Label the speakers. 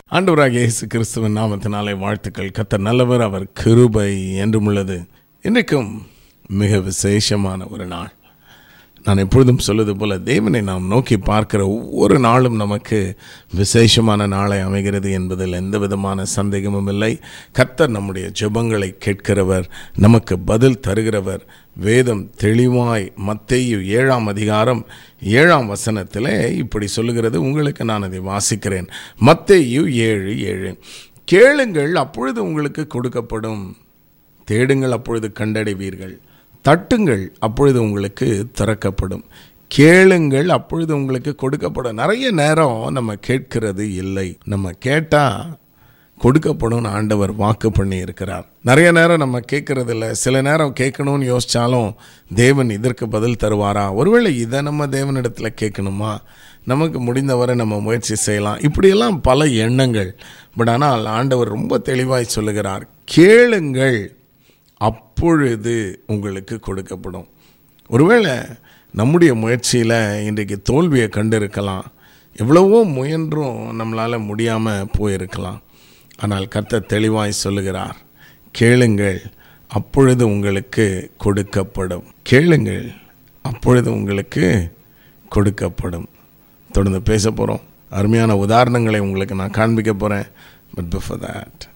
Speaker 1: ஆண்டவராக இயேசு கிறிஸ்துவின் நாமத்தினாலே வாழ்த்துக்கள் கத்த நல்லவர் அவர் கிருபை என்றும் உள்ளது இன்றைக்கும் மிக விசேஷமான ஒரு நாள் நான் எப்பொழுதும் சொல்வது போல தேவனை நாம் நோக்கி பார்க்கிற ஒவ்வொரு நாளும் நமக்கு விசேஷமான நாளை அமைகிறது என்பதில் எந்த விதமான சந்தேகமும் இல்லை கர்த்தர் நம்முடைய ஜெபங்களை கேட்கிறவர் நமக்கு பதில் தருகிறவர் வேதம் தெளிவாய் மத்தேயு ஏழாம் அதிகாரம் ஏழாம் வசனத்திலே இப்படி சொல்லுகிறது உங்களுக்கு நான் அதை வாசிக்கிறேன் மத்தேயு ஏழு ஏழு கேளுங்கள் அப்பொழுது உங்களுக்கு கொடுக்கப்படும் தேடுங்கள் அப்பொழுது கண்டடைவீர்கள் தட்டுங்கள் அப்பொழுது உங்களுக்கு திறக்கப்படும் கேளுங்கள் அப்பொழுது உங்களுக்கு கொடுக்கப்படும் நிறைய நேரம் நம்ம கேட்கிறது இல்லை நம்ம கேட்டால் கொடுக்கப்படும் ஆண்டவர் வாக்கு பண்ணி இருக்கிறார் நிறைய நேரம் நம்ம கேட்கறது இல்லை சில நேரம் கேட்கணும்னு யோசிச்சாலும் தேவன் இதற்கு பதில் தருவாரா ஒருவேளை இதை நம்ம தேவனிடத்தில் கேட்கணுமா நமக்கு முடிந்தவரை நம்ம முயற்சி செய்யலாம் இப்படியெல்லாம் பல எண்ணங்கள் பட் ஆனால் ஆண்டவர் ரொம்ப தெளிவாய் சொல்லுகிறார் கேளுங்கள் அப்பொழுது உங்களுக்கு கொடுக்கப்படும் ஒருவேளை நம்முடைய முயற்சியில் இன்றைக்கு தோல்வியை கண்டிருக்கலாம் எவ்வளவோ முயன்றும் நம்மளால் முடியாமல் போயிருக்கலாம் ஆனால் கர்த்தர் தெளிவாய் சொல்லுகிறார் கேளுங்கள் அப்பொழுது உங்களுக்கு கொடுக்கப்படும் கேளுங்கள் அப்பொழுது உங்களுக்கு கொடுக்கப்படும் தொடர்ந்து பேச போகிறோம் அருமையான உதாரணங்களை உங்களுக்கு நான் காண்பிக்க போகிறேன் பட் பிஃபோர் தட்